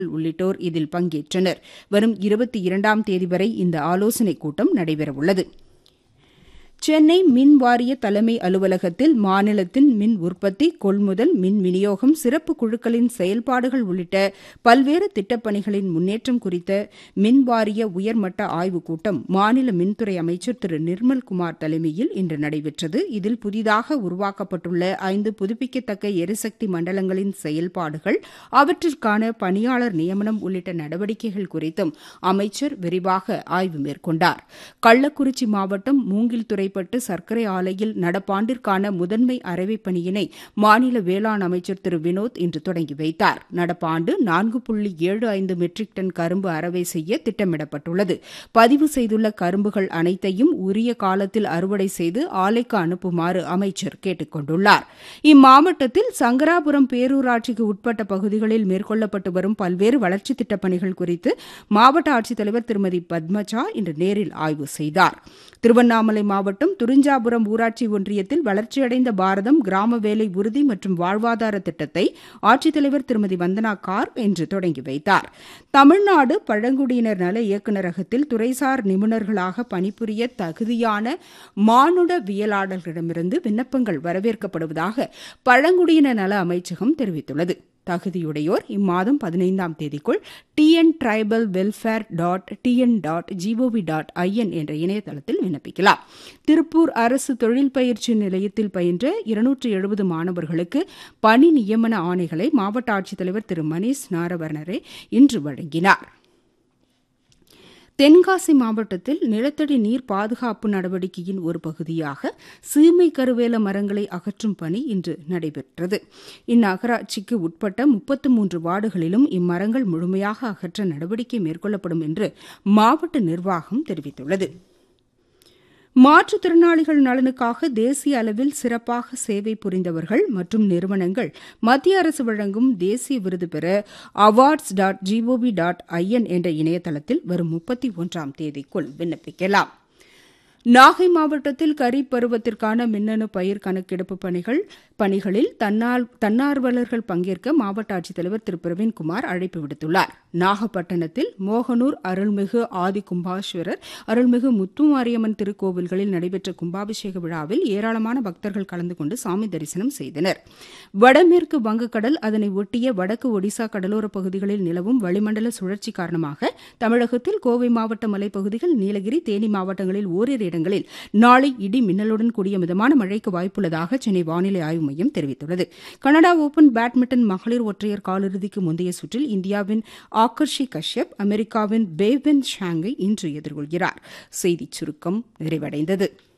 உள்ளிட்டோர் இதில் பங்கேற்றனர் வரும் இருபத்தி இரண்டாம் தேதி வரை இந்த ஆலோசனைக் கூட்டம் நடைபெறவுள்ளது சென்னை மின் வாரிய தலைமை அலுவலகத்தில் மாநிலத்தின் மின் உற்பத்தி கொள்முதல் மின் விநியோகம் சிறப்பு குழுக்களின் செயல்பாடுகள் உள்ளிட்ட பல்வேறு திட்டப்பணிகளின் முன்னேற்றம் குறித்த மின் வாரிய உயர்மட்ட ஆய்வுக் கூட்டம் மாநில மின்துறை அமைச்சர் திரு நிர்மல்குமார் தலைமையில் இன்று நடைபெற்றது இதில் புதிதாக உருவாக்கப்பட்டுள்ள ஐந்து புதுப்பிக்கத்தக்க எரிசக்தி மண்டலங்களின் செயல்பாடுகள் அவற்றிற்கான பணியாளர் நியமனம் உள்ளிட்ட நடவடிக்கைகள் குறித்தும் அமைச்சர் விரிவாக ஆய்வு மேற்கொண்டார் கள்ளக்குறிச்சி மாவட்டம் மூங்கில்துறை செய்யப்பட்டு சர்க்கரை ஆலையில் நடப்பாண்டிற்கான முதன்மை அரைவைப் பணியினை மாநில வேளாண் அமைச்சர் திரு வினோத் இன்று தொடங்கி வைத்தார் நடப்பாண்டு நான்கு புள்ளி ஏழு ஐந்து மெட்ரிக் டன் கரும்பு அரவை செய்ய திட்டமிடப்பட்டுள்ளது பதிவு செய்துள்ள கரும்புகள் அனைத்தையும் உரிய காலத்தில் அறுவடை செய்து ஆலைக்கு அனுப்புமாறு அமைச்சர் கேட்டுக் கொண்டுள்ளார் இம்மாவட்டத்தில் சங்கராபுரம் பேரூராட்சிக்கு உட்பட்ட பகுதிகளில் மேற்கொள்ளப்பட்டு வரும் பல்வேறு வளர்ச்சித் திட்டப் பணிகள் குறித்து மாவட்ட ஆட்சித்தலைவர் திருமதி பத்மஜா இன்று நேரில் ஆய்வு செய்தார் திருவண்ணாமலை மாவட்டம் மாவட்டம் துரிஞ்சாபுரம் ஊராட்சி ஒன்றியத்தில் வளர்ச்சியடைந்த பாரதம் கிராம வேலை உறுதி மற்றும் வாழ்வாதார திட்டத்தை ஆட்சித்தலைவர் திருமதி வந்தனா கார் இன்று தொடங்கி வைத்தார் தமிழ்நாடு பழங்குடியினர் நல இயக்குநரகத்தில் துறைசார் நிபுணர்களாக பணிபுரிய தகுதியான மானுடவியலாளர்களிடமிருந்து விண்ணப்பங்கள் வரவேற்கப்படுவதாக பழங்குடியினர் நல அமைச்சகம் தெரிவித்துள்ளது தகுதியுடையோர் இம்மாதம் பதினைந்தாம் தேதிக்குள் TN tribal welfare dot TN dot GOV dot IN என்ற இணையதளத்தில் விண்ணப்பிக்கலாம் திருப்பூர் அரசு தொழில் பயிற்சி நிலையத்தில் பயின்ற இருநூற்று எழுபது மாணவர்களுக்கு பணி நியமன ஆணைகளை மாவட்ட ஆட்சித்தலைவர் திரு மணீஷ் நாரவர்ணரே இன்று வழங்கினார் தென்காசி மாவட்டத்தில் நிலத்தடி நீர் பாதுகாப்பு நடவடிக்கையின் ஒரு பகுதியாக சீமை கருவேல மரங்களை அகற்றும் பணி இன்று நடைபெற்றது இந்நகராட்சிக்கு உட்பட்ட முப்பத்து மூன்று வார்டுகளிலும் இம்மரங்கள் முழுமையாக அகற்ற நடவடிக்கை மேற்கொள்ளப்படும் என்று மாவட்ட நிர்வாகம் தெரிவித்துள்ளது மாற்றுத்திறனாளிகள் நலனுக்காக தேசிய அளவில் சிறப்பாக சேவை புரிந்தவர்கள் மற்றும் நிறுவனங்கள் மத்திய அரசு வழங்கும் தேசிய விருது பெற awards dot GOV dot IN என்ற இணையதளத்தில் வரும் முப்பத்தி ஒன்றாம் தேதிக்குள் விண்ணப்பிக்கலாம் நாகை மாவட்டத்தில் கரீப் பருவத்திற்கான மின்னணு பயிர் கணக்கெடுப்பு பணிகள் பணிகளில் தன்னால் தன்னார்வலர்கள் பங்கேற்க மாவட்ட ஆட்சித்தலைவர் திரு பிரவீன்குமார் அழைப்பு விடுத்துள்ளார் நாகப்பட்டினத்தில் மோகனூர் அருள்மிகு ஆதி கும்பாஸ்வரர் அருள்மிகு முத்துமாரியம்மன் திருக்கோவில்களில் நடைபெற்ற கும்பாபிஷேக விழாவில் ஏராளமான பக்தர்கள் கலந்து கொண்டு சாமி தரிசனம் செய்தனர் வடமேற்கு வங்கக்கடல் அதனை ஒட்டிய வடக்கு ஒடிசா கடலோரப் பகுதிகளில் நிலவும் வளிமண்டல சுழற்சி காரணமாக தமிழகத்தில் கோவை மாவட்ட மலைப்பகுதிகள் நீலகிரி தேனி மாவட்டங்களில் ஓரிரு இடங்களில் நாளை இடி மின்னலுடன் கூடிய மிதமான மழைக்கு வாய்ப்புள்ளதாக சென்னை வானிலை ஆய்வு மையம் தெரிவித்துள்ளது கனடா ஓபன் பேட்மிண்டன் மகளிர் ஒற்றையர் காலிறுதிக்கு முந்தைய சுற்றில் இந்தியாவின் ஆகர்ஷி கஷ்யப் அமெரிக்காவின் பேவென் ஷாங்கை இன்று எதிர்கொள்கிறார் செய்திச் சுருக்கம் நிறைவடைந்தது